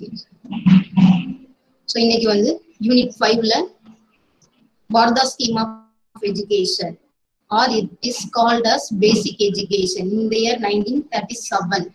So இன்னைக்கு வந்து unit ஃபைவ்ல Wardha scheme of education or it is called as basic education இந்த இயர் நைன்டீன் தேர்ட்டி செவன்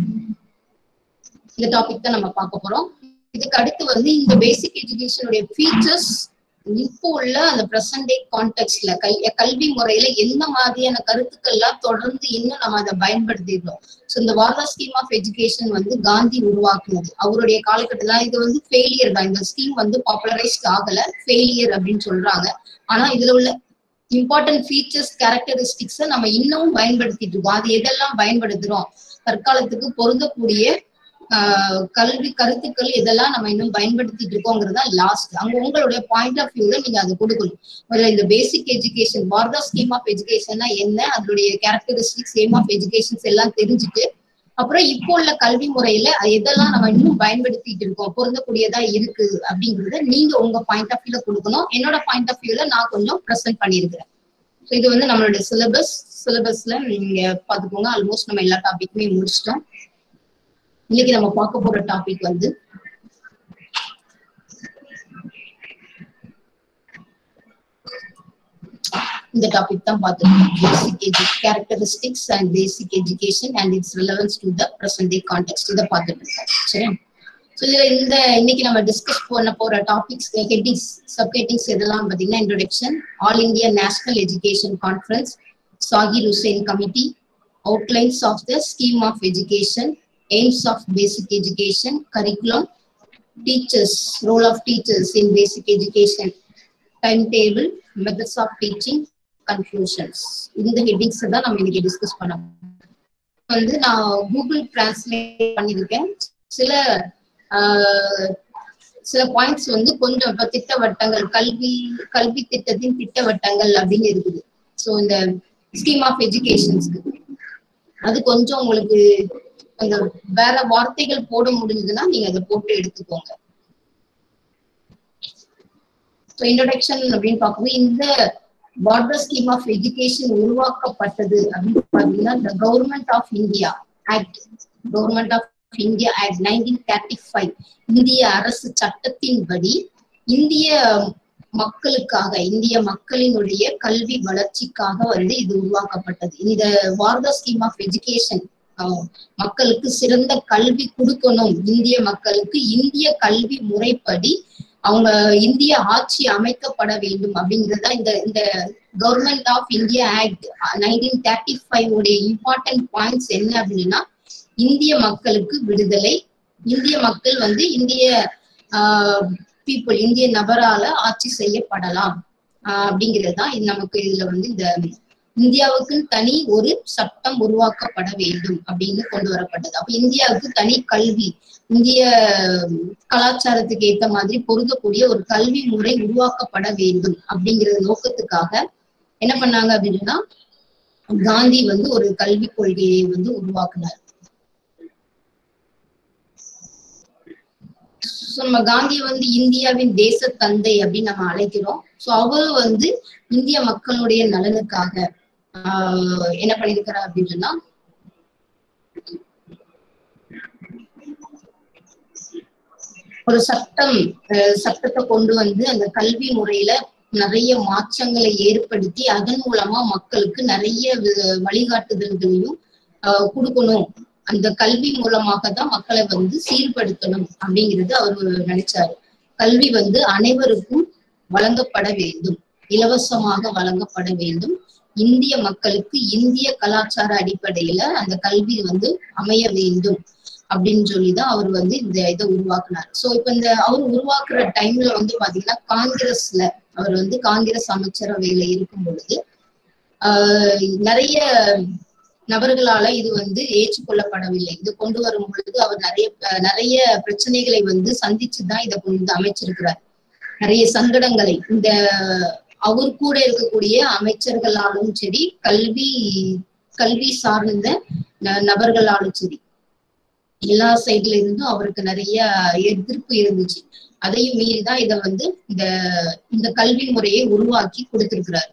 இந்த topic தான் நம்ம பார்க்க போறோம் இதுக்கு அடுத்து வந்து இந்த பேசிக் எஜுகேஷனுடைய ஃபீச்சர்ஸ் இப்போ உள்ள அந்த பிரசன்ட் டே கான்டெக்ட்ல கல் கல்வி முறையில எந்த மாதிரியான கருத்துக்கள்லாம் தொடர்ந்து இன்னும் நம்ம அதை பயன்படுத்திடுறோம் ஸோ இந்த வார்தா ஸ்கீம் ஆஃப் எஜுகேஷன் வந்து காந்தி உருவாக்குனது அவருடைய காலகட்டத்துல இது வந்து ஃபெயிலியர் தான் இந்த ஸ்கீம் வந்து பாப்புலரைஸ்ட் ஆகல ஃபெயிலியர் அப்படின்னு சொல்றாங்க ஆனா இதுல உள்ள இம்பார்ட்டன்ட் ஃபீச்சர்ஸ் கேரக்டரிஸ்டிக்ஸை நம்ம இன்னமும் பயன்படுத்திட்டு இருக்கோம் அது எதெல்லாம் பயன்படுத்துறோம் தற்காலத்துக்கு பொருந்தக்கூடிய கல்வி கருத்துக்கள் இதெல்லாம் நம்ம இன்னும் பயன்படுத்திட்டு இருக்கோங்கிறதா லாஸ்ட் அங்க உங்களுடைய பாயிண்ட் ஆஃப் வியூல நீங்க அதை கொடுக்கணும் முதல்ல இந்த basic education Wardha scheme of எஜுகேஷன்னா என்ன அதனுடைய கேரக்டரிஸ்டிக்ஸ் எய்ம் ஆஃப் எஜுகேஷன்ஸ் எல்லாம் தெரிஞ்சுட்டு அப்புறம் இப்போ உள்ள கல்வி முறையில எதெல்லாம் நம்ம இன்னும் பயன்படுத்திட்டு இருக்கோம் பொருந்தக்கூடியதா இருக்கு அப்படிங்கறத நீங்க உங்க பாயிண்ட் ஆஃப் வியூல கொடுக்கணும் என்னோட பாயிண்ட் ஆஃப் வியூல நான் கொஞ்சம் ப்ரெசென்ட் பண்ணியிருக்கிறேன் ஸோ இது வந்து நம்மளுடைய சிலபஸ் சிலபஸ்ல நீங்க பாத்துக்கோங்க ஆல்மோஸ்ட் நம்ம எல்லா டாபிக்குமே முடிச்சிட்டோம் இன்னைக்கு நம்ம பார்க்க போற டாபிக் வந்து இந்த டாபிக் தான் பார்த்துருக்கோம் basic edu characteristics and basic education and its relevance to the present day context இதை பார்த்துட்டு இருக்கோம் சரி ஸோ இதுல இந்த இன்னைக்கு நம்ம டிஸ்கஸ் பண்ண போற டாபிக்ஸ் ஹெட்டிங்ஸ் சப் ஹெட்டிங்ஸ் இதெல்லாம் பார்த்தீங்கன்னா introduction all India national education conference Zakir Hussain committee outlines of the scheme of education aims of basic education, curriculum, teachers, role of teachers in basic education, timetable, methods of teaching, conclusions. இந்த headings தான் நம்ம இன்னைக்கு discuss பண்ண வந்து நான் Google translate பண்ணியிருக்கேன் சில சில பாயிண்ட்ஸ் வந்து கொஞ்சம் இப்போ திட்டவட்டங்கள் கல்வி கல்வி திட்டத்தின் திட்டவட்டங்கள் அப்படின்னு இருக்குது ஸோ இந்த ஸ்கீம் ஆஃப் எஜுகேஷன்ஸ்க்கு அது கொஞ்சம் உங்களுக்கு அந்த வேற வார்த்தைகள் போட முடிஞ்சதுன்னா நீங்க அதை போட்டு எடுத்துக்கோங்க இன்ட்ரடக்ஷன் அப்படின்னு பார்க்கும்போது இந்த பார்டர் ஸ்கீம் ஆஃப் எஜுகேஷன் உருவாக்கப்பட்டது அப்படின்னு பாத்தீங்கன்னா the government of India act government of India act nineteen thirty five இந்திய அரசு சட்டத்தின்படி இந்திய மக்களுக்காக இந்திய மக்களினுடைய கல்வி வளர்ச்சிக்காக வந்து இது உருவாக்கப்பட்டது இந்த வார்தா ஸ்கீம் ஆஃப் எஜுகேஷன் மக்களுக்கு சிறந்த கல்வி கொடுக்கணும் இந்திய மக்களுக்கு இந்திய கல்வி முறைப்படி அவங்க இந்திய ஆட்சி அமைக்கப்பட வேண்டும் அப்படிங்கிறதா இந்த இந்த government of India act nineteen thirty five உடைய இம்பார்ட்டன்ட் பாயிண்ட்ஸ் என்ன அப்படின்னா இந்திய மக்களுக்கு விடுதலை இந்திய மக்கள் வந்து இந்திய பீப்புள் இந்திய நபரால ஆட்சி செய்யப்படலாம் அப்படிங்கிறது தான் நமக்கு இதுல வந்து இந்த இந்தியாவுக்கு தனி ஒரு சட்டம் உருவாக்கப்பட வேண்டும் அப்படின்னு கொண்டு வரப்பட்டது அப்ப இந்தியாவுக்கு தனி கல்வி இந்திய கலாச்சாரத்துக்கு ஏத்த மாதிரி பொருந்தக்கூடிய ஒரு கல்வி முறை உருவாக்கப்பட வேண்டும் அப்படிங்கிற நோக்கத்துக்காக என்ன பண்ணாங்க அப்படின்னா காந்தி வந்து ஒரு கல்வி கொள்கையை வந்து உருவாக்குனார் ஸோ நம்ம காந்திய வந்து இந்தியாவின் தேச தந்தை அப்படின்னு நம்ம அழைக்கிறோம் ஸோ அவரு வந்து இந்திய மக்களுடைய நலனுக்காக ஆஹ் என்ன பண்ணிருக்கிறார் அப்படின்னு சொன்னா ஒரு சட்டம் சட்டத்தை கொண்டு வந்து அந்த கல்வி முறையில நிறைய மாற்றங்களை ஏற்படுத்தி அதன் மூலமா மக்களுக்கு நிறைய வழிகாட்டுதல்களையும் கொடுக்கணும் அந்த கல்வி மூலமாக தான் மக்களை வந்து சீர்படுத்தணும் அப்படிங்கிறது அவர் நினைச்சாரு கல்வி வந்து அனைவருக்கும் வழங்கப்பட வேண்டும் இலவசமாக வழங்கப்பட வேண்டும் இந்திய மக்களுக்கு இந்திய கலாச்சார அடிப்படையில அந்த கல்வி வந்து அமைய வேண்டும் அப்படின்னு சொல்லிதான் அவர் வந்து இந்த இதை உருவாக்குனார் சோ இப்ப இந்த அவர் உருவாக்குற டைம்ல வந்து பாத்தீங்கன்னா காங்கிரஸ்ல அவர் வந்து காங்கிரஸ் அமைச்சரவையில இருக்கும் பொழுது ஆஹ் நிறைய நபர்களால இது வந்து ஏற்றுக்கொள்ளப்படவில்லை இது கொண்டு வரும் பொழுது அவர் நிறைய நிறைய பிரச்சனைகளை வந்து சந்திச்சுதான் இதை கொண்டு அமைச்சிருக்கிறார் நிறைய சங்கடங்களை இந்த அவர் கூட இருக்கக்கூடிய அமைச்சர்களாலும் சரி கல்வி கல்வி சார்ந்த நபர்களாலும் சரி எல்லா சைட்ல இருந்தும் அவருக்கு நிறைய எதிர்ப்பு இருந்துச்சு அதையும் மீறிதான் இதை வந்து இந்த இந்த கல்வி முறையை உருவாக்கி கொடுத்திருக்கிறார்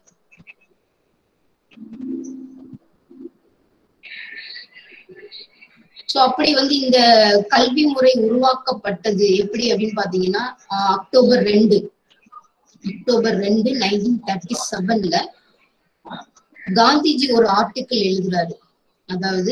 சோ அப்படி வந்து இந்த கல்வி முறை உருவாக்கப்பட்டது எப்படி அப்படின்னு பாத்தீங்கன்னா ஆஹ் அக்டோபர் ரெண்டு அக்டோபர் ரெண்டு நைன்டீன் தேர்ட்டி செவன்ல காந்திஜி ஒரு ஆர்டிக்கிள் எழுதுறாரு அதாவது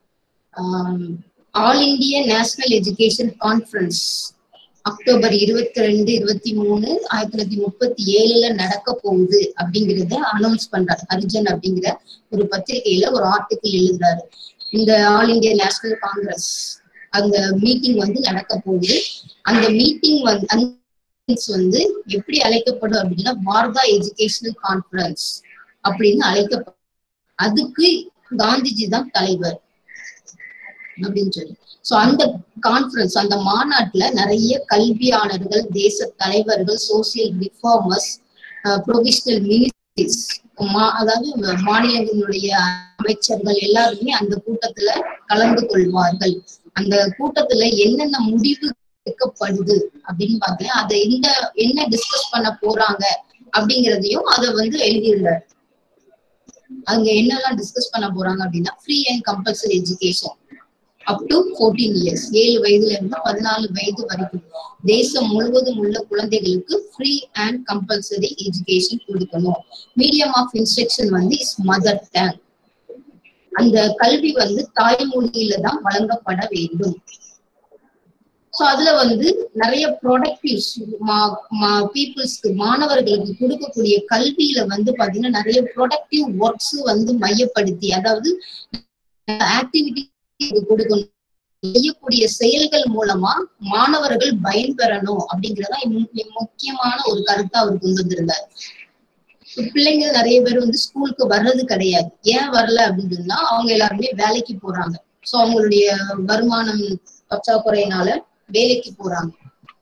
ஆல் இந்திய நேஷனல் எஜுகேஷன் கான்ஃபரன்ஸ் அக்டோபர் இருபத்தி ரெண்டு இருபத்தி மூணு ஆயிரத்தி தொள்ளாயிரத்தி முப்பத்தி ஏழுல நடக்க போகுது அப்படிங்கறத அனௌன்ஸ் பண்றாரு ஹரிஜன் அப்படிங்கிற ஒரு பத்திரிகையில ஒரு ஆர்டிக்கிள் எழுதுறாரு இந்த ஆல் இந்தியா நேஷனல் காங்கிரஸ் அந்த மீட்டிங் வந்து நடக்க போகுது அந்த மீட்டிங் வந்து அந்த வந்து எப்படி அழைக்கப்படும் அப்படின்னா வார்தா எஜுகேஷனல் கான்ஃபரன்ஸ் அப்படின்னு அழைக்கப்படும் அதுக்கு காந்திஜி தான் தலைவர் அப்படின்னு சொல்லி சோ அந்த கான்ஃபரன்ஸ் அந்த மாநாட்டுல நிறைய கல்வியாளர்கள் தேச தலைவர்கள் சோசியல் ரிஃபார்மர்ஸ் ப்ரொவிஷனல் மினிஸ்ட்ரிஸ் அதாவது மாநிலங்களுடைய அமைச்சர்கள் எல்லாருமே அந்த கூட்டத்துல கலந்து கொள்வார்கள் அந்த கூட்டத்துல என்னென்ன முடிவு எடுக்கப்படுது அப்படின்னு பார்த்தேன் அதை எந்த என்ன டிஸ்கஸ் பண்ண போறாங்க அப்படிங்கிறதையும் அதை வந்து எழுதியிருந்தார் அங்க என்னெல்லாம் டிஸ்கஸ் பண்ண போறாங்க அப்படின்னா free and compulsory education up to fourteen years ஏழு வயதுல இருந்து பதினாலு வயது வரைக்கும் தேசம் முழுவதும் உள்ள குழந்தைகளுக்கு ஃப்ரீ அண்ட் கம்பல்சரி எஜுகேஷன் கொடுக்கணும் மீடியம் ஆஃப் இன்ஸ்ட்ரக்ஷன் வந்து இஸ் மதர் டங் அந்த கல்வி வந்து தாய்மொழியில தான் வழங்கப்பட வேண்டும் சோ அதுல வந்து நிறைய ப்ரொடக்டிவ்ஸ் பீப்புள்ஸ்க்கு மாணவர்களுக்கு கொடுக்கக்கூடிய கல்வியில வந்து பாத்தீங்கன்னா நிறைய ப்ரொடக்டிவ் ஒர்க்ஸ் வந்து மையப்படுத்தி அதாவது ஆக்டிவிட்டி கொடுக்கணும் செய்யக்கூடிய செயல்கள் மூலமா மாணவர்கள் பயன்பெறணும் அப்படிங்கறதா முக்கியமான ஒரு கருத்தா அவர் கொண்டு வந்திருந்தார் பிள்ளைங்க நிறைய பேர் வந்து ஸ்கூலுக்கு வர்றது கிடையாது ஏன் வரல அப்படின்னு சொன்னா அவங்க எல்லாருமே வேலைக்கு போறாங்க சோ அவங்களுடைய வருமானம் பற்றாக்குறையினால வேலைக்கு போறாங்க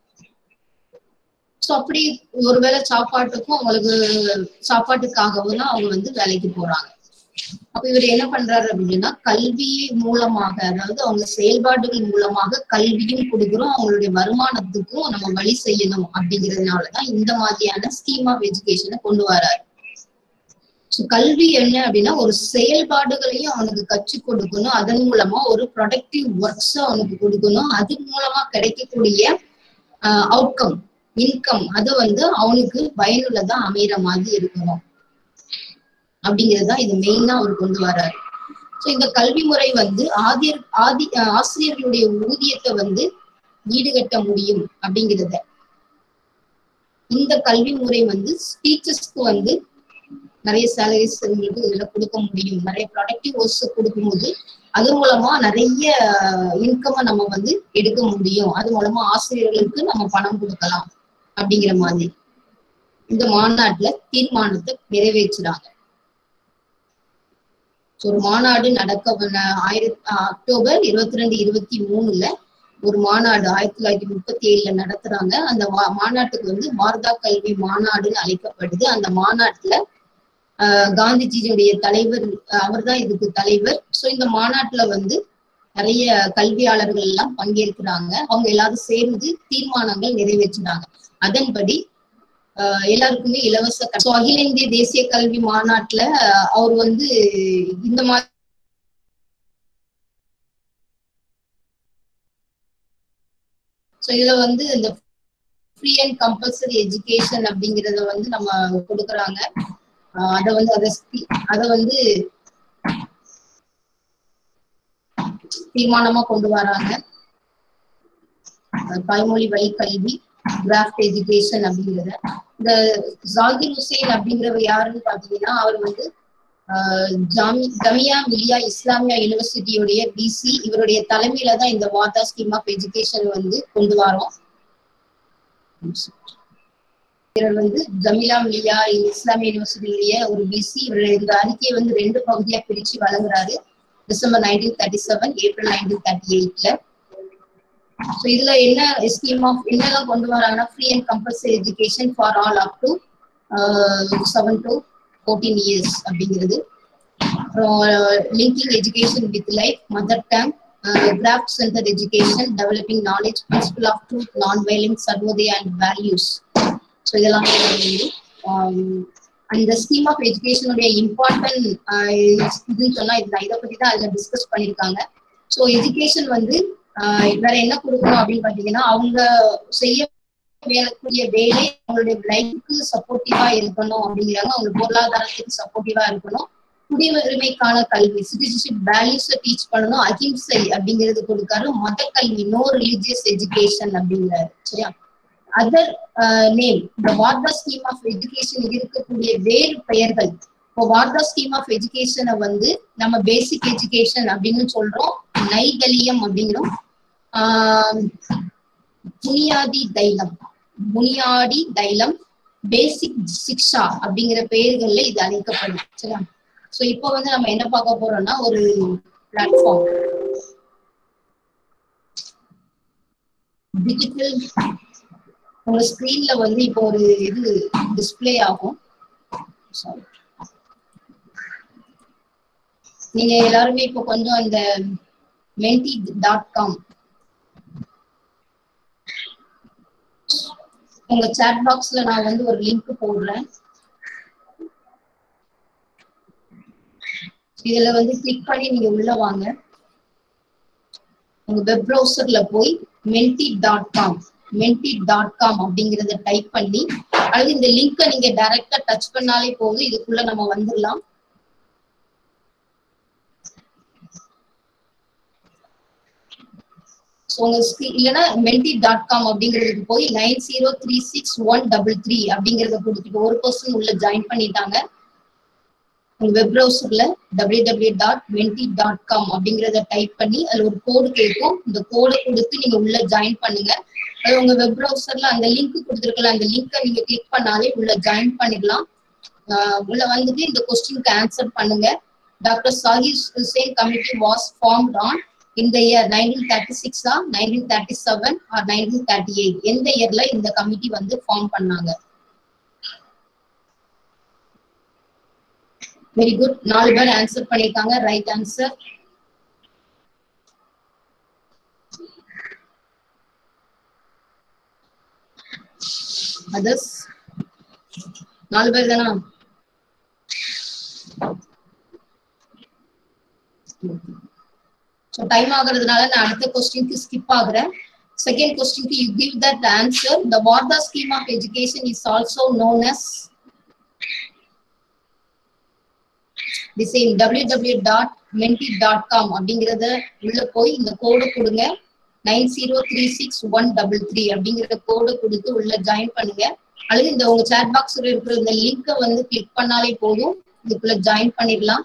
சோ அப்படி ஒருவேளை சாப்பாட்டுக்கும் அவங்களுக்கு சாப்பாட்டுக்காகவும் தான் அவங்க வந்து வேலைக்கு போறாங்க அப்ப இவர் என்ன பண்றாரு அப்படின்னா கல்வி மூலமாக அதாவது அவங்க செயல்பாடுகள் மூலமாக கல்வியும் கொடுக்குறோம் அவங்களுடைய வருமானத்துக்கும் நம்ம வழி செய்யணும் அப்படிங்கிறதுனாலதான் இந்த மாதிரியான ஸ்கீம் ஆஃப் எஜுகேஷனை கொண்டு வராரு கல்வி என்ன அப்படின்னா ஒரு செயல்பாடுகளையும் அவனுக்கு கற்றுக் கொடுக்கணும் அதன் மூலமா ஒரு ப்ரொடக்டிவ் ஒர்க்ஸ் அவனுக்கு கொடுக்கணும் அது மூலமா கிடைக்கக்கூடிய அவுட்கம் இன்கம் அது வந்து அவனுக்கு பயனுள்ளதா அமைகிற மாதிரி இருக்கணும் அப்படிங்கறதுதான் இது மெயினா அவர் கொண்டு வர்றாரு சோ இந்த கல்வி முறை வந்து ஆதி ஆதி ஆசிரியர்களுடைய ஊதியத்தை வந்து ஈடுகட்ட முடியும் அப்படிங்கிறத இந்த கல்வி முறை வந்து டீச்சர்ஸ்க்கு வந்து நிறைய சேலரிஸ் உங்களுக்கு இதுல கொடுக்க முடியும் நிறைய ப்ரொடக்டிவ் ஒர்க்ஸ் கொடுக்கும்போது அது மூலமா நிறைய இன்கம் நம்ம வந்து எடுக்க முடியும் அது மூலமா ஆசிரியர்களுக்கு நம்ம பணம் கொடுக்கலாம் அப்படிங்கிற மாதிரி இந்த மாநாட்டுல தீர்மானத்தை நிறைவேற்றுறாங்க ஒரு மாநாடு நடக்க ஆயிரத்தி அக்டோபர் இருபத்தி ரெண்டு இருபத்தி மூணுல ஒரு மாநாடு ஆயிரத்தி தொள்ளாயிரத்தி முப்பத்தி ஏழுல நடத்துறாங்க அந்த மாநாட்டுக்கு வந்து வார்தா கல்வி மாநாடுன்னு அழைக்கப்படுது அந்த மாநாட்டுல ஆஹ் காந்திஜியுடைய தலைவர் அவர் தான் இதுக்கு தலைவர் சோ இந்த மாநாட்டுல வந்து நிறைய கல்வியாளர்கள் எல்லாம் பங்கேற்கிறாங்க அவங்க எல்லாரும் சேர்ந்து தீர்மானங்கள் நிறைவேற்றினாங்க அதன்படி எல்லாருக்குமே இலவச அகில இந்திய தேசிய கல்வி மாநாட்டுல அவர் வந்து இந்த மாதிரி ஸோ இதுல வந்து இந்த ஃப்ரீ அண்ட் கம்பல்சரி எஜுகேஷன் அப்படிங்கறத வந்து நம்ம கொடுக்குறாங்க அத வந்து அத அத வந்து தீர்மானமா கொண்டு வராங்க தாய்மொழி வழி கல்வி கிராஃப்ட் எஜுகேஷன் அப்படிங்கிறத இந்த ஜாகிர் ஹுசேன் அப்படிங்கிறவர் யாருன்னு பாத்தீங்கன்னா அவர் வந்து ஜாமி ஜமியா மிலியா இஸ்லாமியா யூனிவர்சிட்டியுடைய பிசி இவருடைய தலைமையில தான் இந்த வாதா ஸ்கீம் ஆஃப் எஜுகேஷன் வந்து கொண்டு வரோம் இவர் வந்து ஜமிலா மிலியா இஸ்லாமிய யூனிவர்சிட்டியுடைய ஒரு பிசி இவருடைய இந்த அறிக்கையை வந்து ரெண்டு பகுதியா பிரிச்சு வழங்குறாரு December nineteen thirty seven April nineteen thirty எயிட்ல ஸோ இதுல என்ன ஸ்கீம் ஆஃப் என்னெல்லாம் கொண்டு வராங்கன்னா free and compulsory education for all up to seven to fourteen years அப்படிங்கிறது அப்புறம் linking education with life mother tongue craft centre education developing knowledge principle of truth non violence Sarvodaya and values so இதெல்லாம் அந்த scheme of எஜுகேஷனுடைய important இதுன்னு சொன்னா இதை பத்தி தான் அதுல டிஸ்கஸ் பண்ணியிருக்காங்க ஸோ எஜுகேஷன் வந்து ஆஹ் வேற என்ன கொடுக்கணும் அப்படின்னு பாத்தீங்கன்னா அவங்க செய்ய வேலைக்கூடிய வேலை அவங்களுடைய லைஃப்க்கு சப்போர்ட்டிவா இருக்கணும் அப்படிங்கிறாங்க அவங்க பொருளாதாரத்துக்கு சப்போர்ட்டிவா இருக்கணும் குடியுரிமைக்கான கல்வி சிட்டிசன்ஷிப் வேல்யூஸை டீச் பண்ணணும் அகிம்சை அப்படிங்கிறது கொடுக்காரு மத கல்வி நோ ரிலீஜியஸ் எஜுகேஷன் அப்படிங்கிறாரு சரியா அதர் நேம் இந்த வார்டா ஸ்கீம் ஆஃப் எஜுகேஷன் இருக்கக்கூடிய வேறு பெயர்கள் இப்போ வார்டா ஸ்கீம் ஆஃப் எஜுகேஷனை வந்து நம்ம பேசிக் எஜுகேஷன் அப்படின்னு சொல்றோம் நைதலியம் அப்படிங்கிறோம் ஆஹ் புனியாதி தைலம் புனியாடி தைலம் பேசிக் சிக்ஷா அப்படிங்கிற பெயர்கள்ல இது அழைக்கப்படுது சரியா சோ இப்போ வந்து நம்ம என்ன பார்க்க போறோம்னா ஒரு பிளாட்ஃபார்ம் டிஜிட்டல் உங்க ஸ்கிரீன்ல வந்து இப்போ ஒரு இது டிஸ்ப்ளே ஆகும் Sorry. நீங்க எல்லாருமே இப்போ கொஞ்சம் இந்த மென்டி டாட் காம் உங்க சாட் பாக்ஸ்ல நான் வந்து ஒரு லிங்க் போடுறேன் இதுல வந்து கிளிக் பண்ணி நீங்க உள்ள வாங்க உங்க வெப் ப்ரௌசர்ல போய் Menti dot com Menti dot com அப்படிங்கறத டைப் பண்ணி அல்லது இந்த லிங்கை நீங்க டைரக்டா டச் பண்ணாலே போதும் இதுக்குள்ள நம்ம வந்துடலாம் ஸோ உங்க screen- இல்லைன்னா மென்டி டாட் காம் அப்படிங்கிறதுக்கு போய் nine zero three six one double three அப்படிங்கறத கொடுத்துட்டு ஒரு பர்சன் உள்ள ஜாயின் பண்ணிட்டாங்க உங்க வெப் ப்ரௌசர்ல W W dot Menti dot com அப்படிங்கறத டைப் பண்ணி அதுல ஒரு கோடு கேட்கும் இந்த கோடை கொடுத்து நீங்க உள்ள ஜாயின் பண்ணுங்க அது உங்க வெப் ப்ரௌசர்ல அந்த லிங்க் கொடுத்துருக்கல அந்த லிங்கை நீங்க கிளிக் பண்ணாலே உள்ள ஜாயின் பண்ணிடலாம் ஆஹ் உள்ள வந்துட்டு இந்த கொஸ்டினுக்கு ஆன்சர் பண்ணுங்க doctor Zakir Hussain committee was formed on இந்த இயர் நைன்டீன் தேர்ட்டி சிக்ஸா nineteen thirty seven or nineteen thirty eight எந்த இயர்ல இந்த கமிட்டி வந்து ஃபார்ம் பண்ணாங்க வெரி குட் நாலு பேர் ஆன்சர் பண்ணிருக்காங்க ரைட் ஆன்சர் அதர்ஸ் நாலு பேர் தானா ஸோ டைம் ஆகுறதுனால நான் அடுத்த கொஸ்டினுக்கு ஸ்கிப் ஆகுறேன் செகண்ட் கொஸ்டினுக்கு you give that answer the Wardha scheme of education is also known as the same W W dot Menti dot com அப்படிங்கிறத உள்ள போய் இந்த கோடு கொடுங்க nine zero three six one double three அப்படிங்கிற கோடு கொடுத்து உள்ள ஜாயின் பண்ணுங்க அல்லது இந்த உங்க சேட் பாக்ஸ்ல இருக்கிற இந்த லிங்கை வந்து கிளிக் பண்ணாலே போதும் இதுக்குள்ள ஜாயின் பண்ணிடலாம்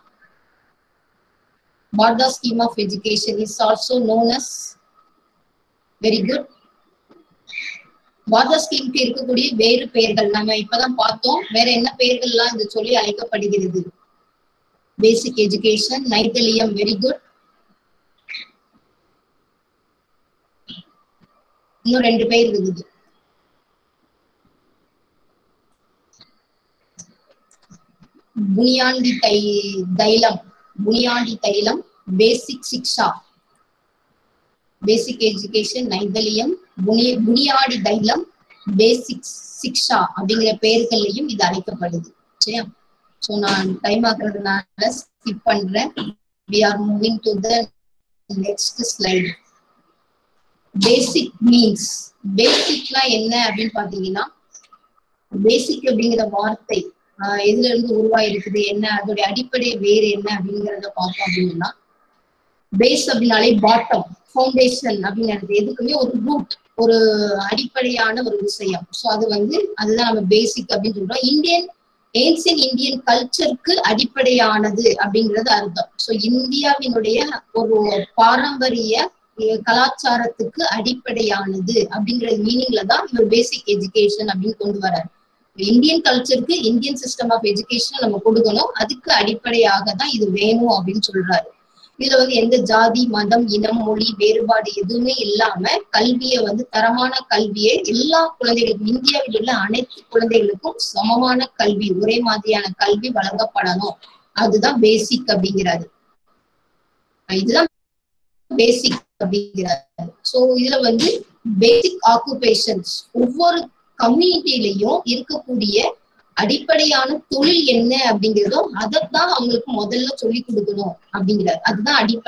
Bardha scheme of education is also known as very good. பாரதா ஸ்கீம்க்கு இருக்கக்கூடிய வேறு பெயர்கள் நம்ம இப்பதான் பார்த்தோம் வேற என்ன பெயர்கள்லாம் இது சொல்லி அழைக்கப்படுகிறது பேசிக் எஜுகேஷன் நைதலியம் வெரி குட் இன்னும் ரெண்டு பேர் இருக்குது புனியாண்டி தை தைலம் புனியாண்டி தைலம் பேசிக் சிக்ஷா பேசிக் எஜுகேஷன் நைதலியம் புனி புனியாடி தைலம் பேசிக் சிக்ஷா அப்படிங்கிற பெயர்களையும் இது அழைக்கப்படுது சரியா ஸோ நான் டைம் ஆகுறதுனால ஸ்கிப் பண்றேன் we are moving to the next slide basic means பேசிக்னா என்ன அப்படின்னு பாத்தீங்கன்னா பேசிக் அப்படிங்கிற வார்த்தை ஆஹ் எதுல இருந்து உருவாயிருக்குது என்ன அதோடைய அடிப்படை வேறு என்ன அப்படிங்கறத பார்த்தோம் அப்படின்னா பேஸ் அப்படின்னாலே பாட்டம் ஃபவுண்டேஷன் அப்படிங்கிறது எதுக்குமே ஒரு ரூட் ஒரு அடிப்படையான ஒரு விஷயம் ஸோ அது வந்து அதுதான் நம்ம பேசிக் அப்படின்னு சொல்றோம் இந்தியன் ஏன்சியன் இந்தியன் கல்ச்சருக்கு அடிப்படையானது அப்படிங்கிறது அர்த்தம் ஸோ இந்தியாவினுடைய ஒரு பாரம்பரிய அஹ், கலாச்சாரத்துக்கு அடிப்படையானது அப்படிங்கிற மீனிங்ல தான் இவர் பேசிக் எஜுகேஷன் அப்படின்னு கொண்டு வராரு இந்தியன் கல்ச்சருக்கு இந்தியன் சிஸ்டம் ஆஃப் எஜுகேஷன் நம்ம கொடுக்கணும் அதுக்கு அடிப்படையாக தான் இது வேணும் அப்படின்னு சொல்றாரு இதுல வந்து எந்த ஜாதி மதம் இனம் மொழி வேறுபாடு எதுவுமே இல்லாம கல்வியை வந்து தரமான கல்வியை எல்லா குழந்தைகளுக்கும் இந்தியாவில் உள்ள அனைத்து குழந்தைகளுக்கும் சமமான கல்வி ஒரே மாதிரியான கல்வி வழங்கப்படணும் அதுதான் பேசிக் அப்படிங்கிறாரு இதுதான் பேசிக் அப்படிங்கிறாரு சோ இதுல வந்து பேசிக் ஆக்குபேஷன்ஸ் ஒவ்வொரு கம்யூனிட்டிலையும் இருக்கக்கூடிய அடிப்படையான தொழில் என்ன அப்படிங்கிறதோ அதைத்தான் அவங்களுக்கு முதல்ல சொல்லி கொடுக்கணும் அப்படிங்கிறார் அதுதான் அடிப்படை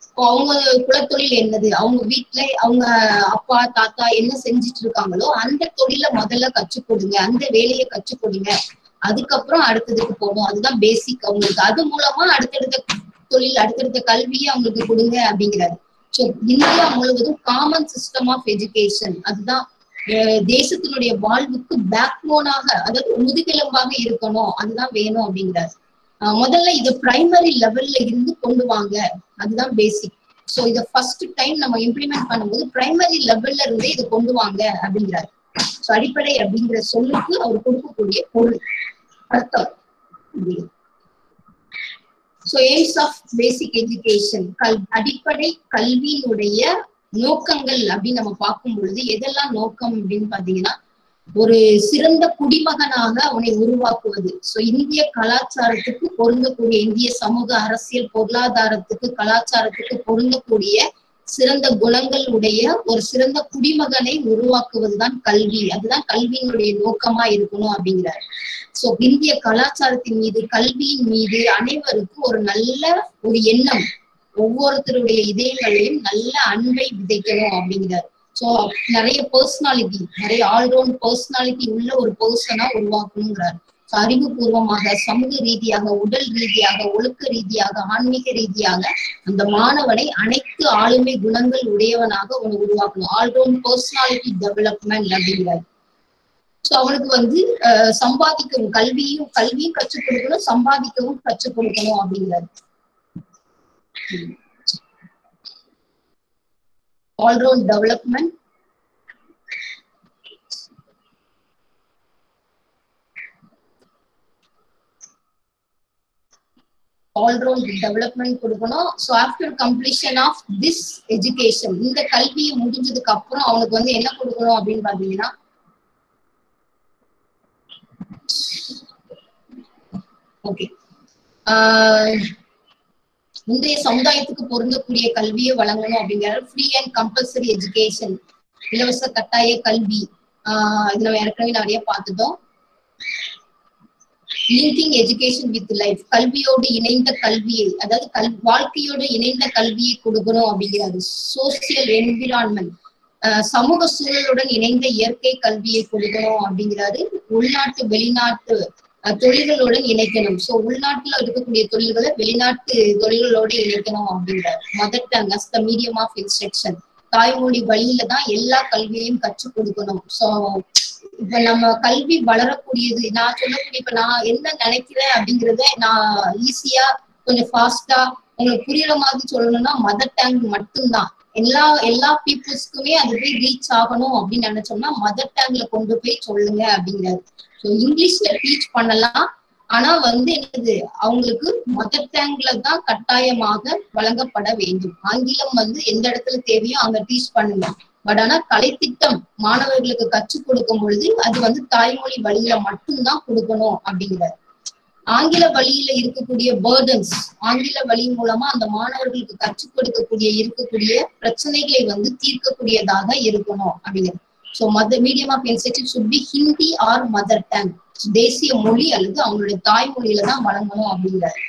இப்போ அவங்க குலத்தொழில் என்னது அவங்க வீட்டுல அவங்க அப்பா தாத்தா என்ன செஞ்சுட்டு இருக்காங்களோ அந்த தொழில முதல்ல கற்றுக் கொடுங்க அந்த வேலையை கற்றுக் கொடுங்க அதுக்கப்புறம் அடுத்ததுக்கு போகணும் அதுதான் பேசிக் அவங்களுக்கு அது மூலமா அடுத்தடுத்த தொழில் அடுத்தடுத்த கல்வியை அவங்களுக்கு கொடுங்க அப்படிங்கிறாரு ஸோ இந்தியா முழுவதும் காமன் சிஸ்டம் ஆஃப் எஜுகேஷன் அதுதான் அஹ் தேசத்தினுடைய வாழ்வுக்கு பேக் போனாக அதாவது முதுகெலும்பாக இருக்கணும் அதுதான் வேணும் அப்படிங்கிறாரு அஹ் முதல்ல இது பிரைமரி லெவல்ல இருந்து கொண்டு வாங்க அதுதான் பேசிக் ஸோ இதை ஃபர்ஸ்ட் டைம் நம்ம இம்ப்ளிமெண்ட் பண்ணும்போது பிரைமரி லெவல்ல இருந்தே இதை கொண்டு வாங்க அப்படிங்கிறாரு ஸோ அடிப்படை அப்படிங்கிற சொல்லுக்கு அவர் கொடுக்கக்கூடிய பொருள் அர்த்தம் so aims of basic education கல் அடிப்படை கல்வியினுடைய நோக்கங்கள் அப்படின்னு நம்ம பார்க்கும் பொழுது எதெல்லாம் நோக்கம் அப்படின்னு பாத்தீங்கன்னா ஒரு சிறந்த குடிமகனாக அவனை உருவாக்குவது சோ இந்திய கலாச்சாரத்துக்கு பொருந்தக்கூடிய இந்திய சமூக அரசியல் பொருளாதாரத்துக்கு கலாச்சாரத்துக்கு பொருந்தக்கூடிய சிறந்த குணங்கள் உடைய ஒரு சிறந்த குடிமகனை உருவாக்குவதுதான் கல்வி அதுதான் கல்வியினுடைய நோக்கமா இருக்கணும் அப்படிங்கிறார் சோ இந்திய கலாச்சாரத்தின் மீது கல்வியின் மீது அனைவருக்கும் ஒரு நல்ல ஒரு எண்ணம் ஒவ்வொருத்தருடைய இதயங்களையும் நல்ல அன்பை விதைக்கணும் அப்படிங்கிறார் சோ நிறைய பர்சனாலிட்டி நிறைய ஆல்ரவுண்ட் பர்சனாலிட்டி உள்ள ஒரு பர்சனா உருவாக்கணுங்கிறார் So, அறிவுபூர்வமாக சமூக ரீதியாக உடல் ரீதியாக ஒழுக்க ரீதியாக ஆன்மீக ரீதியாக அந்த மாணவனை அனைத்து ஆளுமை குணங்கள் உடையவனாக அவனை உருவாக்கணும் ஆல்ரவுண்ட் பர்சனாலிட்டி டெவலப்மெண்ட் அப்படிங்கிறார் சோ அவனுக்கு வந்து அஹ், சம்பாதிக்கவும் கல்வியும் கல்வியும் கற்றுக் கொடுக்கணும் சம்பாதிக்கவும் கற்றுக் கொடுக்கணும் அப்படிங்கிறாரு all-round development. all-round development கொடுக்கணும் so after completion of this education இந்த கல்வியை முடிஞ்சதுக்கு அப்புறம் அவனுக்கு வந்து என்ன கொடுக்கணும் அப்படின்னு பாத்தீங்கன்னா ஓகே முந்தைய சமுதாயத்துக்கு பொருந்தக்கூடிய கல்வியை வழங்கணும் அப்படிங்கிறாரு ஃப்ரீ அண்ட் கம்பல்சரி எஜுகேஷன் இலவச கட்டாய கல்வி ஆஹ் இது நம்ம ஏற்கனவே நிறைய பார்த்துட்டோம் லிங்கிங் எஜுகேஷன் வித் லைஃப் கல்வியோடு இணைந்த கல்வியை அதாவது கல் வாழ்க்கையோடு இணைந்த கல்வியை கொடுக்கணும் அப்படிங்கிறாரு சோசியல் என்விரான்மெண்ட் சமூக சூழலுடன் இணைந்த இயற்கை கல்வியை கொடுக்கணும் அப்படிங்கிறாரு உள்நாட்டு வெளிநாட்டு அஹ், தொழில்களுடன் இணைக்கணும் சோ உள்நாட்டுல இருக்கக்கூடிய தொழில்களை வெளிநாட்டு தொழில்களோடு இணைக்கணும் அப்படிங்கிறார் mother tongue as the medium of instruction தாய்மொழி வழியில தான் எல்லா கல்வியையும் கற்றுக் கொடுக்கணும் சோ இப்ப நம்ம கல்வி வளரக்கூடியது நான் சொல்லக்கூடிய இப்ப நான் என்ன நினைக்கிறேன் அப்படிங்கறத நான் ஈஸியா கொஞ்சம் ஃபாஸ்டா உங்களுக்கு புரியுற மாதிரி சொல்லணும்னா மதர் டங் மட்டும்தான் எல்லா எல்லா பீப்புள்ஸ்க்குமே அது போய் ரீச் ஆகணும் அப்படின்னு நினைச்சோம்னா மதர் டங்ல கொண்டு போய் சொல்லுங்க அப்படிங்கிறாரு ஸோ இங்கிலீஷ்ல டீச் பண்ணலாம் ஆனா வந்து என்னது அவங்களுக்கு மதர் டங்ல தான் கட்டாயமாக வழங்கப்பட வேண்டும் ஆங்கிலம் வந்து எந்த இடத்துல தேவையோ அங்க டீச் பண்ணுங்க பட் ஆனா கலைத்திட்டம் மாணவர்களுக்கு கற்றுக் கொடுக்கும் பொழுது அது வந்து தாய்மொழி வழியில மட்டும்தான் கொடுக்கணும் அப்படிங்கிறார் ஆங்கில வழியில இருக்கக்கூடிய பேர்டன்ஸ் ஆங்கில வழி மூலமா அந்த மாணவர்களுக்கு கற்றுக் கொடுக்கக்கூடிய இருக்கக்கூடிய பிரச்சனைகளை வந்து தீர்க்கக்கூடியதாக இருக்கணும் அப்படிங்கிறது so mother medium of institute should be Hindi or mother tongue தேசிய மொழி அல்லது அவங்களுடைய தாய்மொழியில தான் வழங்கணும் அப்படிங்கிறார்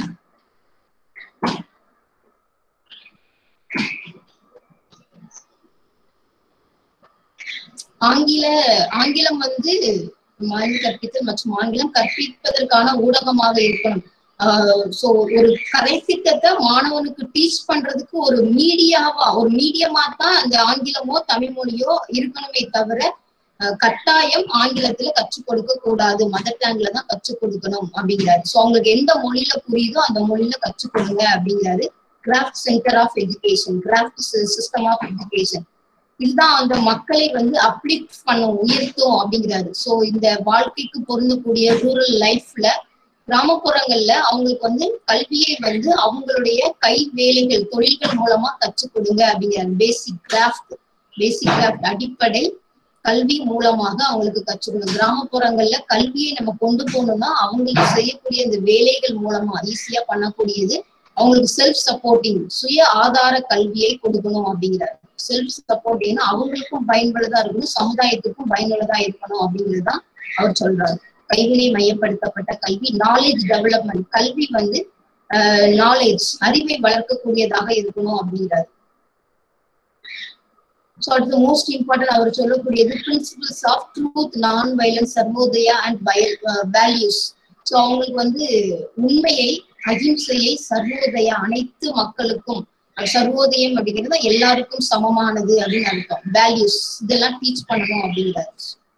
ஆங்கில ஆங்கிலம் வந்து மாநில கற்பித்தல் மற்றும் ஆங்கிலம் கற்பிப்பதற்கான ஊடகமாக இருக்கணும் சோ ஒரு கரை திட்டத்தை மாணவனுக்கு டீச் பண்றதுக்கு ஒரு மீடியாவா ஒரு மீடியமா தான் அந்த ஆங்கிலமோ தமிழ் மொழியோ இருக்கணுமே தவிர அஹ், கட்டாயம் ஆங்கிலத்துல கற்றுக் கொடுக்க கூடாது மதர் டேங்க்ல தான் கற்றுக் கொடுக்கணும் அப்படிங்கிறாரு சோ அவங்களுக்கு எந்த மொழியில புரியுதோ அந்த மொழியில கற்றுக் கொடுங்க அப்படிங்கிறாரு craft centre of education craft system of education இதுதான் அந்த மக்களை வந்து அப்ளிக் பண்ணும் உயர்த்தும் அப்படிங்கிறாரு சோ இந்த வாழ்க்கைக்கு பொருந்தக்கூடிய ரூரல் லைஃப்ல கிராமப்புறங்கள்ல அவங்களுக்கு வந்து கல்வியை வந்து அவங்களுடைய கை வேலைகள் தொழில்கள் மூலமா கற்றுக் கொடுங்க அப்படிங்கிறாரு பேசிக் கிராஃப்ட் பேசிக் கிராஃப்ட் அடிப்படை கல்வி மூலமாக அவங்களுக்கு கற்றுக் கொடுங்க கிராமப்புறங்கள்ல கல்வியை நம்ம கொண்டு போகணும்னா அவங்களுக்கு செய்யக்கூடிய இந்த வேலைகள் மூலமா ஈஸியா பண்ணக்கூடியது அவங்களுக்கு செல்ஃப் சப்போர்ட்டிங் சுய ஆதார கல்வியை கொடுக்கணும் அப்படிங்கிறார் செல்ஃப் சப்போர்ட்டிங் அவங்களுக்கும் பயனுள்ளதா இருக்கணும் சமுதாயத்துக்கும் பயனுள்ளதா இருக்கணும் அப்படிங்கிறது தான் அவர் சொல்றாரு கைவினை மையப்படுத்தப்பட்ட கல்வி நாலேஜ் டெவலப்மெண்ட் கல்வி வந்து நாலேஜ் அறிவை வளர்க்கக்கூடியதாக இருக்கணும் அப்படிங்கிறார் ஸோ அடுத்து மோஸ்ட் இம்பார்ட்டன்ட் அவர் சொல்லக்கூடியது principles of truth non violence Sarvodaya and values so அவங்களுக்கு வந்து உண்மையை அகிம்சையை சர்வோதயா அனைத்து மக்களுக்கும் சர்வோதயம் அப்படிங்கிறது எல்லாருக்கும் சமமானது அப்படின்னு அர்த்தம் வேல்யூஸ் இதெல்லாம் டீச் பண்ணணும் அப்படிங்கிறாரு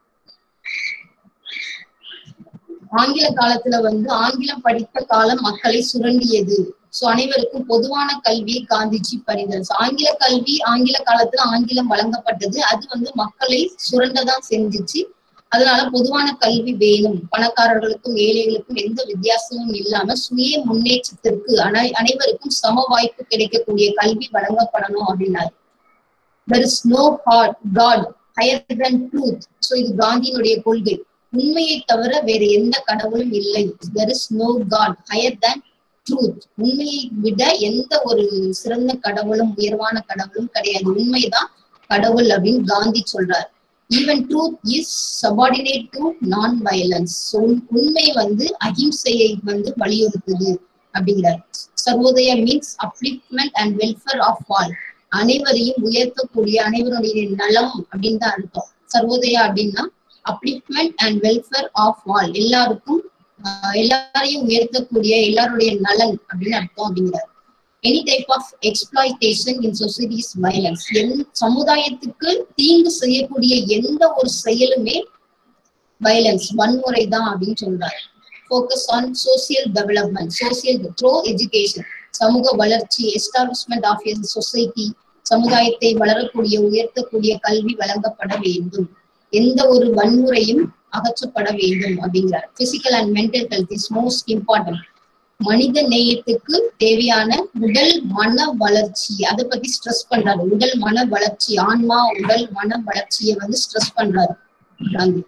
ஆங்கில காலத்துல வந்து ஆங்கிலம் படித்த காலம் மக்களை சுரண்டியது சோ அனைவருக்கும் பொதுவான கல்வியை காந்திஜி பரிந்துரை ஆங்கில கல்வி ஆங்கில காலத்துல ஆங்கிலம் வழங்கப்பட்டது அது வந்து மக்களை சுரண்டதான் செஞ்சுச்சு அதனால பொதுவான கல்வி வேணும் பணக்காரர்களுக்கும் ஏழைகளுக்கும் எந்த வித்தியாசமும் இல்லாம சுய முன்னேற்றத்திற்கு அனை அனைவருக்கும் சம வாய்ப்பு கிடைக்கக்கூடிய கல்வி வழங்கப்படணும் அப்படின்னாரு there is no hard God higher than truth so இது காந்தியினுடைய கொள்கை உண்மையை தவிர வேற எந்த கடவுளும் இல்லை there is no God higher than truth உண்மையை விட எந்த ஒரு சிறந்த கடவுளும் உயர்வான கடவுளும் கிடையாது உண்மைதான் கடவுள் அப்படின்னு காந்தி சொல்றார் even truth is subordinate to non violence உண்மை வந்து அஹிம்சையை வந்து வலியுறுத்துது அப்படிங்கிறார் Sarvodaya means upliftment and welfare of all அனைவரையும் உயர்த்தக்கூடிய அனைவருடைய நலம் அப்படின்னு தான் அர்த்தம் சர்வோதயா அப்படின்னா upliftment and welfare of all எல்லாருக்கும் எல்லாரையும் உயர்த்தக்கூடிய எல்லாருடைய நலன் அப்படின்னு அர்த்தம் அப்படிங்கிறார் any type of exploitation in societies violence எந் சமுதாயத்துக்கு தீங்கு செய்யக்கூடிய எந்த ஒரு செயலுமே வயலன்ஸ் வன்முறை தான் அப்படின்னு சொல்றாரு focus on social development social through education சமூக வளர்ச்சி எஸ்டாப்ளிஷ்மெண்ட் ஆஃப் எ சொசைட்டி சமுதாயத்தை வளரக்கூடிய உயர்த்தக்கூடிய கல்வி வழங்கப்பட வேண்டும் எந்த ஒரு வன்முறையும் அகற்றப்பட வேண்டும் அப்படிங்கிறார் physical and mental health is most important மனித நேயத்துக்கு தேவையான உடல் மன வளர்ச்சி அதை பத்தி ஸ்ட்ரெஸ் பண்றாரு உடல் மன வளர்ச்சி ஆன்மா உடல் மன வளர்ச்சியை வந்து ஸ்ட்ரெஸ் பண்றாரு காந்தி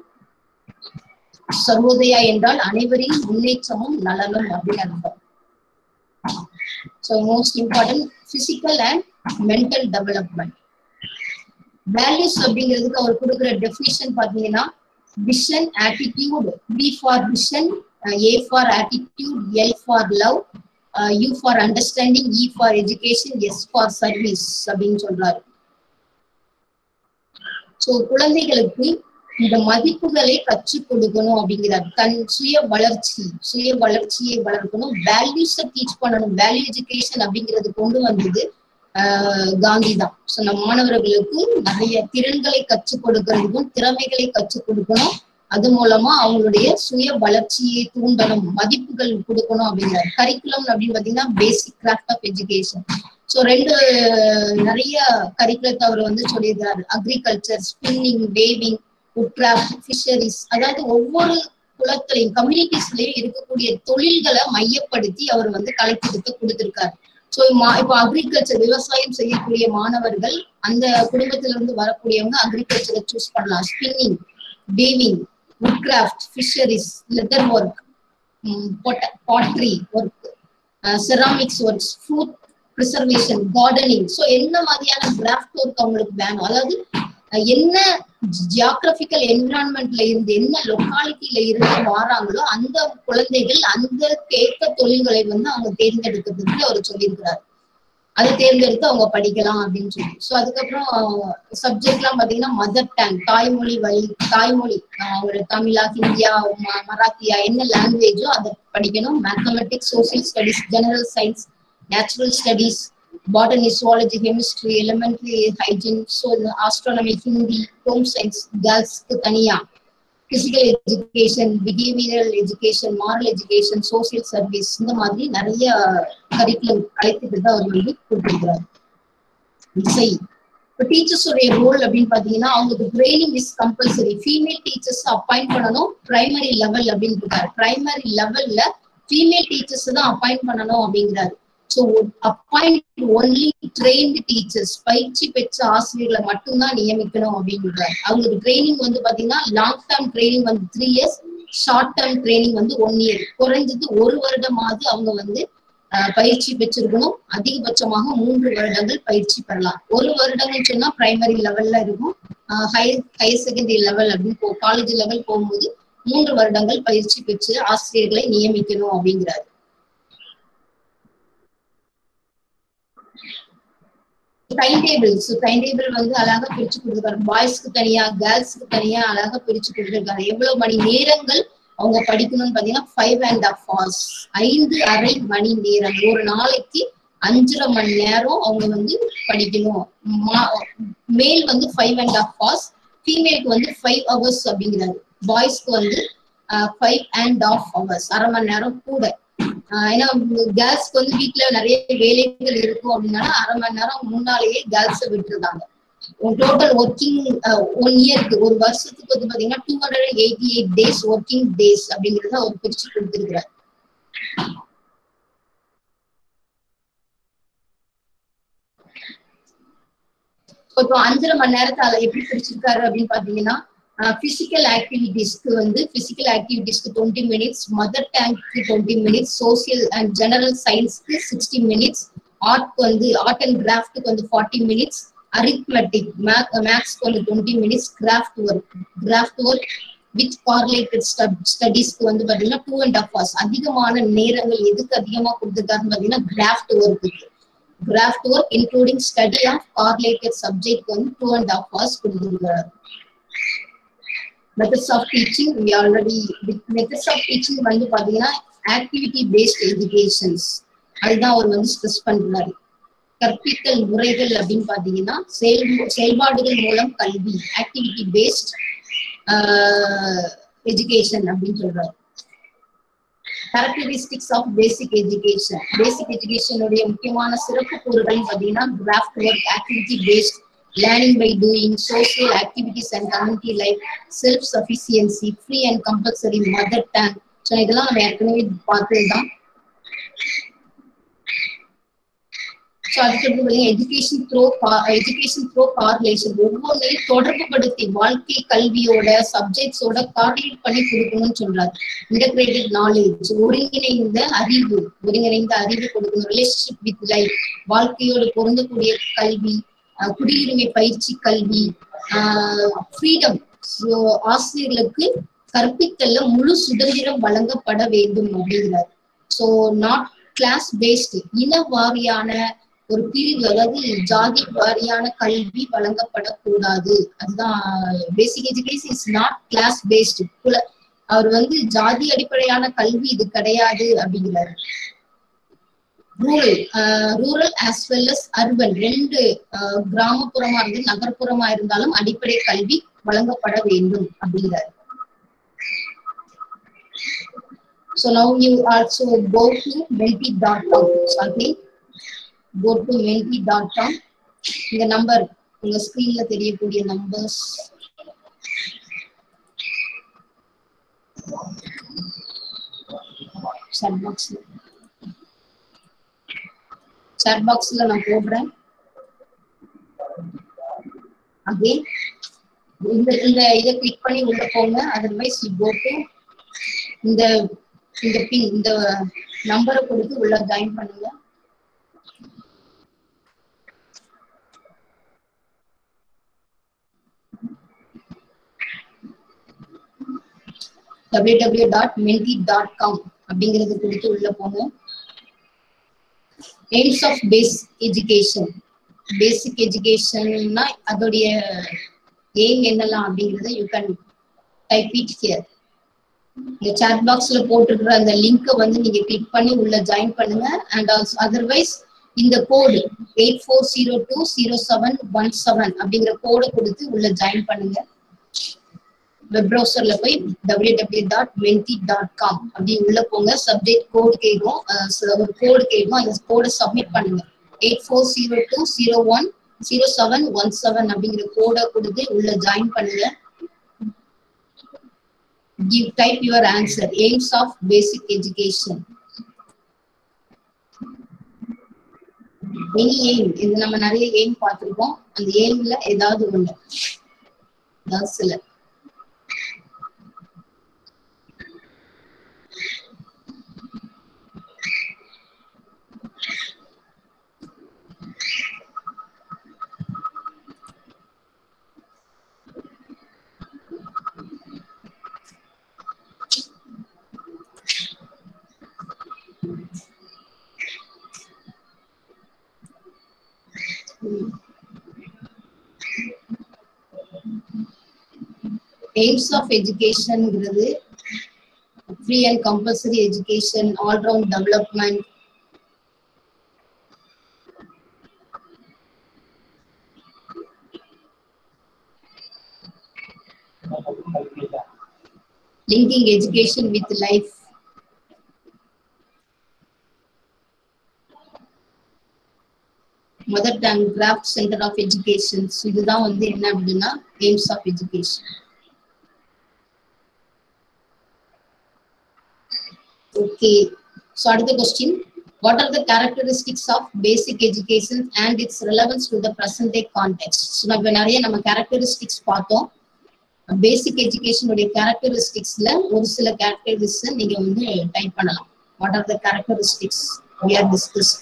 சர்வோதயா என்றால் அனைவரின் முன்னேற்றமும் நலனும் அப்படின்னு அர்த்தம் so most important physical and mental development values அப்படிங்கிறதுக்கு அவர் கொடுக்குற டெஃபினிஷன் பாத்தீங்கன்னா vision attitude V for vision A for attitude L for love U for understanding E for education S for service அப்படின்னு சொல்றாரு ஸோ குழந்தைகளுக்கு இந்த மதிப்புகளை கற்றுக் கொடுக்கணும் அப்படிங்கிறார் தன் சுய வளர்ச்சி சுய வளர்ச்சியை வளர்க்கணும் வேல்யூஸை டீச் பண்ணணும் வேல்யூ எஜுகேஷன் அப்படிங்கிறது கொண்டு வந்தது காந்தி தான் ஸோ நம்ம மாணவர்களுக்கு நிறைய திறன்களை கற்றுக் கொடுக்கறதுக்கும் திறமைகளை கற்றுக் கொடுக்கணும் அது மூலமா அவங்களுடைய சுய வளர்ச்சியை தூண்டணும் மதிப்புகள் கொடுக்கணும் அப்படிங்கிறார் கரிக்குலம் அப்படின்னு பாத்தீங்கன்னா basic craft of education so ரெண்டு நிறைய கரிக்குலத்தை அவர் வந்து சொல்லியிருக்காரு agriculture spinning weaving woodcraft fisheries அதாவது ஒவ்வொரு குளத்திலையும் கம்யூனிட்டிஸ்லயும் இருக்கக்கூடிய தொழில்களை மையப்படுத்தி அவர் வந்து கலைத்திருக்க கொடுத்திருக்காரு ஸோ இப்போ அக்ரிகல்ச்சர் விவசாயம் செய்யக்கூடிய மாணவர்கள் அந்த குடும்பத்துல இருந்து வரக்கூடியவங்க அக்ரிகல்ச்சரை சூஸ் பண்ணலாம் spinning weaving woodcraft, fisheries, leather work, um, pot pottery work, uh, ceramics works, food preservation, gardening. So என்ன மாதிரியான கிராஃப்ட் ஒர்க் அவங்களுக்கு வேணும் அதாவது என்ன ஜியாகிரபிக்கல் என்விரான்மெண்ட்ல இருந்து என்ன லொக்காலிட்டியில இருந்து வாராங்களோ அந்த குழந்தைகள் அந்த கேட்க தொழில்களை வந்து அவங்க தேர்ந்தெடுக்கிறதுக்கு அவர் சொல்லியிருக்கிறார் அதை தேர்ந்தெடுத்து அவங்க படிக்கலாம் அப்படின்னு சொல்லி ஸோ அதுக்கப்புறம் சப்ஜெக்ட் எல்லாம் பாத்தீங்கன்னா மதர் டேங் தாய்மொழி வழி தாய்மொழி அவங்களோட தமிழா ஹிந்தியா மராத்தியா என்ன லாங்குவேஜோ அதை படிக்கணும் mathematics social studies general science natural studies botany zoology chemistry elementary hygiene so astronomy Hindi home science கேர்ள்ஸ்க்கு தனியா physical education behavioural education moral education social service இந்த மாதிரி நிறைய கரிக்குலம் அழைத்துட்டு தான் அவர் வந்து கொடுத்திருக்கிறார் இசை இப்போ டீச்சர்ஸோடைய ரோல் அப்படின்னு பாத்தீங்கன்னா அவங்களுக்கு training is compulsory female teachers appoint பண்ணணும் பிரைமரி லெவல் அப்படின்னு இருக்காரு பிரைமரி லெவல்ல ஃபீமேல் டீச்சர்ஸ் தான் அப்பாயிண்ட் பண்ணணும் அப்படிங்கிறாரு so appoint only trained teachers பயிற்சி பெற்ற ஆசிரியர்களை மட்டும்தான் நியமிக்கணும் அப்படின்றார் அவங்களுக்கு ட்ரைனிங் வந்து பாத்தீங்கன்னா லாங் டேர்ம் ட்ரைனிங் வந்து three years short term training வந்து ஒன் இயர் குறைஞ்சது ஒரு வருடமாவது அவங்க வந்து பயிற்சி பெற்றிருக்கணும் அதிகபட்சமாக மூன்று வருடங்கள் பயிற்சி பெறலாம் ஒரு வருடங்கள் சொன்னா பிரைமரி லெவல்ல இருக்கும் ஹையர் ஹையர் செகண்டரி லெவல் அப்படின்னு போ காலேஜ் லெவல் போகும்போது மூன்று வருடங்கள் பயிற்சி பெற்று ஆசிரியர்களை நியமிக்கணும் அப்படிங்கிறாரு time table so time table வந்து அழகா பிரிச்சு கொடுத்துருக்காரு பாய்ஸ்க்கு தனியா கேர்ள்ஸ்க்கு தனியா அழகா பிரிச்சு கொடுத்துருக்காரு எவ்வளவு மணி நேரங்கள் அவங்க படிக்கணும்னு பாத்தீங்கன்னா ஃபைவ் அண்ட் ஹாஃப் ஹவர்ஸ் ஐந்து அரை மணி நேரம் ஒரு நாளைக்கு அஞ்சரை மணி நேரம் அவங்க வந்து படிக்கணும் மேல் வந்து ஃபைவ் அண்ட் ஹாஃப் ஹவர்ஸ் ஃபீமேலுக்கு வந்து ஃபைவ் ஹவர்ஸ் அப்படிங்கிறாரு பாய்ஸ்க்கு வந்து ஃபைவ் அண்ட் ஆஃப் ஹவர்ஸ் அரை மணி நேரம் கூட ஆஹ் ஏன்னா கேர்ள்ஸ்க்கு வந்து வீட்ல நிறைய வேலைகள் இருக்கும் அப்படின்னா அரை மணி நேரம் முன்னாலேயே கேர்ள்ஸை விட்டுருந்தாங்க டோட்டல் ஒர்க்கிங் ஒன் இயருக்கு ஒரு வருஷத்துக்கு வந்து பாத்தீங்கன்னா two hundred eighty eight days working days அப்படிங்கறத அவர் பிரிச்சு கொடுத்திருக்கிறார் இப்போ அஞ்சரை மணி நேரத்தை அதை எப்படி பிரிச்சிருக்காரு அப்படின்னு பாத்தீங்கன்னா பிசிக்கல் ஆக்டிவிட்டிஸ்க்கு வந்து பிசிக்கல் ஆக்டிவிட்டிஸ்க்கு டுவெண்ட்டி மினிட்ஸ் மதர் டேங்க்கு twenty minutes social and general சயின்ஸ்க்கு சிக்ஸ்டி மினிட்ஸ் ஆர்ட்க்கு வந்து ஆர்ட் அண்ட் கிராஃப்ட்க்கு வந்து ஃபார்ட்டி மினிட்ஸ் அரித்மெட்டிக் மேக்ஸ்க்கு வந்து twenty minutes craft work craft work with correlated ஸ்டடீஸ்க்கு வந்து பாத்தீங்கன்னா டூ அண்ட் ஹாஃப் ஹவர்ஸ் அதிகமான நேரங்கள் எதுக்கு அதிகமா கொடுத்துருக்காருன்னு பாத்தீங்கன்னா craft work craft work including study of correlated subject வந்து டூ அண்ட் ஹாஃப் ஹவர்ஸ் கொடுத்துருக்காரு methods of teaching we already methods of teaching வந்து பாத்தீங்கன்னா ஆக்டிவிட்டி பேஸ்ட் எஜுகேஷன்ஸ் அதுதான் அவர் வந்து ஸ்ட்ரெஸ் பண்றாரு கற்பித்தல் முறைகள் அப்படின்னு பாத்தீங்கன்னா செயல் செயல்பாடுகள் மூலம் கல்வி ஆக்டிவிட்டி பேஸ்ட் எஜுகேஷன் அப்படின்னு சொல்றாரு characteristics of basic education basic எஜுகேஷனுடைய முக்கியமான சிறப்பு கூறுகள் பாத்தீங்கன்னா craft work activity based learning by doing social activities and community life self sufficiency free and compulsory mother tongue so இதெல்லாம் நம்ம ஏற்கனவே பார்த்தது தான் ஸோ அதுக்கடுத்து பார்த்தீங்கன்னா education through education through correlation ஒவ்வொன்றையும் தொடர்பு படுத்தி வாழ்க்கை கல்வியோட சப்ஜெக்ட்ஸோட கார்லேட் பண்ணி கொடுக்கணும்னு சொல்றாரு இன்டகிரேட்டட் நாலேஜ் ஒருங்கிணைந்த அறிவு ஒருங்கிணைந்த அறிவு கொடுக்கணும் ரிலேஷன்ஷிப் வித் லைஃப் வாழ்க்கையோடு பொருந்தக்கூடிய கல்வி குடியுரிமை பயிற்சி கல்வி ஃப்ரீடம் ஆசிரியர்களுக்கு கற்பித்தல்ல முழு சுதந்திரம் வழங்கப்பட வேண்டும் அப்படிங்கிறார் ஸோ நாட் கிளாஸ் பேஸ்டு இன வாரியான ஒரு பிரிவு அதாவது ஜாதி வாரியான கல்வி வழங்கப்படக்கூடாது அதுதான் basic education is not class based அவர் வந்து ஜாதி அடிப்படையான கல்வி இது கிடையாது அப்படிங்கிறாரு rural rural as well as urban ரெண்டு கிராமப்புறமா இருந்து நகர்ப்புறமா இருந்தாலும் அடிப்படை கல்வி வழங்கப்பட வேண்டும் அப்படிங்கிறார் So now you also go to menti.com. So again, go to menti.com. இந்த நம்பர் உங்க ஸ்கிரீன்ல தெரியக்கூடிய நம்பர்ஸ் சாட் பாக்ஸ்ல சாட் பாக்ஸ்ல நான் போடுறேன் அகைன் இந்த இந்த இதை கிளிக் பண்ணி உள்ள போங்க அதர்வைஸ் கோ டு இந்த இந்த பின் இந்த நம்பரை கொடுத்து உள்ள ஜாயின் பண்ணுங்க W W dot Menti dot com அப்படிங்கிறது கொடுத்து உள்ள போங்க aims of base education basic எஜுகேஷன்னா அதோடைய எய்ம் என்னெல்லாம் அப்படிங்கறத you can type it here இந்த சாட் பாக்ஸ்ல போட்டிருக்கிற அந்த லிங்கை வந்து நீங்க கிளிக் பண்ணி உள்ள ஜாயின் பண்ணுங்க அண்ட் ஆல்சோ அதர்வைஸ் இந்த code eight four zero two zero seven one seven அப்படிங்கிற கோடை கொடுத்து உள்ள ஜாயின் பண்ணுங்க வெப் ப்ரௌசர்ல போய் W W dot Menti dot com அப்படி உள்ள போங்க சப்ஜெக்ட் கோடு கேட்கும் ஒரு கோடு கேட்கும் அந்த கோடை சப்மிட் பண்ணுங்க eight four zero two zero one zero seven one seven அப்படிங்கிற கோடை கொடுத்து உள்ள ஜாயின் பண்ணுங்க give type your answer aims of basic education any aim இது நம்ம நிறைய எய்ம் பார்த்திருக்கோம் அந்த எய்ம்ல ஏதாவது ஒண்ணு ஏதாவது சில Mm. எய்ம்ஸ் ஆஃப் எஜுகேஷன்ங்கிறது free and compulsory education all round development linking education with life mother tongue craft centre of education இதுதான் வந்து என்ன அப்படின்னா aims of education okay so அடுத்த question what are the characteristics of basic education and its relevance to the present day context so நம்ம நிறைய நம்ம characteristics பார்த்தோம் பேசிக் எஜுகேஷனுடைய கேரக்டரிஸ்டிக்ஸ்ல ஒரு சில கேரக்டரிஸ்டிக்ஸ் நீங்க வந்து டைப் பண்ணலாம் what are the characteristics we are discussed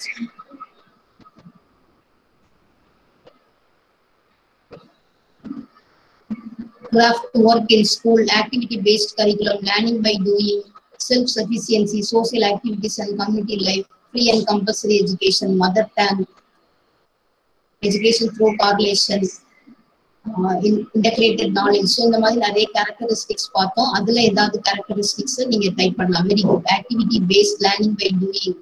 craft work in school activity based curriculum learning by doing self sufficiency social activities and community life free and compulsory education mother tongue education through correlation integrated knowledge so இந்த மாதிரி நிறைய characteristics பார்த்தோம் அதுல ஏதாவது characteristics நீங்க type பண்ணலாம் very good activity based learning by doing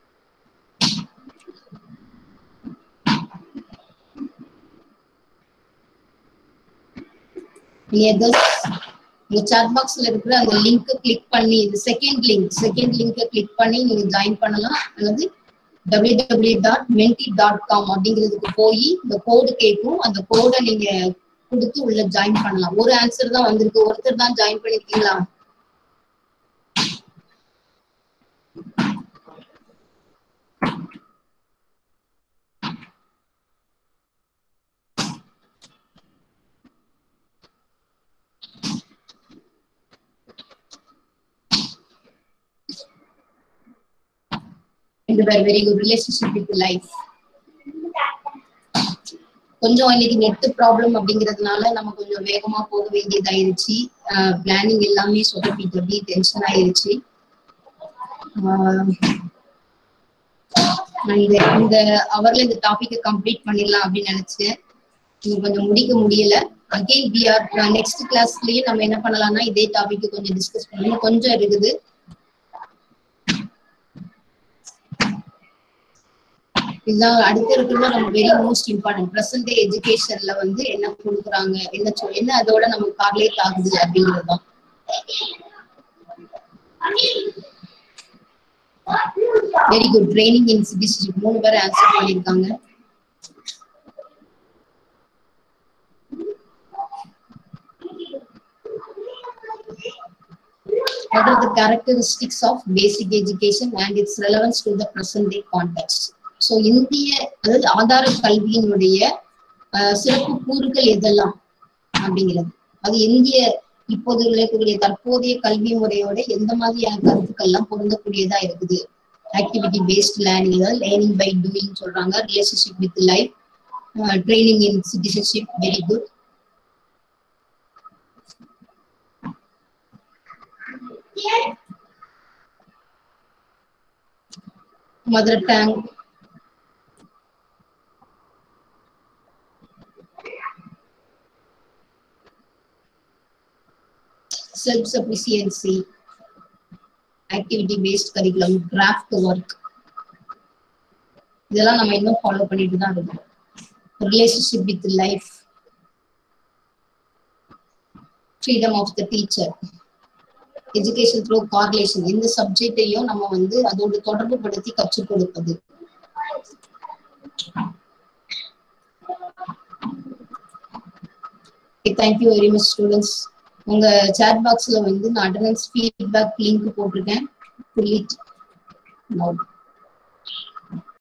நீங்க உங்க சாட் பாக்ஸ்ல இருக்கிற அந்த லிங்க் கிளிக் பண்ணி இது செகண்ட் லிங்க் செகண்ட் லிங்கை கிளிக் பண்ணி நீங்க ஜாயின் பண்ணலாம் அல்லது W W dot Menti dot com அப்படிங்கிறதுக்கு போய் இந்த கோடு கேட்கும் அந்த கோடை நீங்க கொடுத்து உள்ள ஜாயின் பண்ணலாம் ஒரு ஆன்சர் தான் வந்திருக்கு ஒருத்தர் தான் ஜாயின் பண்ணிருக்கீங்களா ரெண்டு பேர் very good relationship with life கொஞ்சம் இன்னைக்கு நெட் ப்ராப்ளம் அப்படிங்கிறதுனால நம்ம கொஞ்சம் வேகமா போக வேண்டியதாயிருச்சு பிளானிங் எல்லாமே சொதப்பி தொட்டி டென்ஷன் ஆயிருச்சு இந்த இந்த அவர்ல இந்த டாபிக்கை கம்ப்ளீட் பண்ணிடலாம் அப்படின்னு நினைச்சேன் இது கொஞ்சம் முடிக்க முடியல அகெயின் வி ஆர் நெக்ஸ்ட் கிளாஸ்லயே நம்ம என்ன பண்ணலாம்னா இதே டாபிக் கொஞ்சம் டிஸ்கஸ் பண்ணணும் கொஞ்சம் இருக்குது இதுதான் அடுத்த இருக்கிறது நம்ம very most important present day எஜுகேஷன்ல வந்து என்ன கொடுக்குறாங்க என்ன சொல் என்ன அதோட நமக்கு கார்லேட் ஆகுது அப்படிங்கிறது தான் very good training in citizenship மூணு பேர் ஆன்சர் பண்ணியிருக்காங்க What are the characteristics of basic education and its relevance to the present day context? So இந்திய அதாவது ஆதார கல்வியினுடைய சிறப்பு கூறுகள் எதெல்லாம் அப்படிங்கிறது அது இந்திய இப்போது இருக்கக்கூடிய தற்போதைய கல்வி முறையோட எந்த மாதிரியான கருத்துக்கள்லாம் பொருந்தக்கூடியதா இருக்குது ஆக்டிவிட்டி பேஸ்ட் லேர்னிங் அதாவது லேர்னிங் பை டூயிங் சொல்றாங்க relationship with life training in citizenship very good mother tongue self-sufficiency, activity-based curriculum, craft work. இதெல்லாம் நம்ம இன்னும் ஃபாலோ பண்ணிட்டு தான் இருக்கோம் relationship with life freedom of the teacher education through correlation எந்த சப்ஜெக்டையும் நம்ம வந்து அதோடு தொடர்பு படுத்தி கற்றுக் கொடுப்பது தேங்க்யூ வெரி மச் ஸ்டூடெண்ட்ஸ் உங்க சாட் பாக்ஸ்ல வந்து நான் அட்டண்டன்ஸ் ஃபீட்பேக் லிங்க் போட்டிருக்கேன்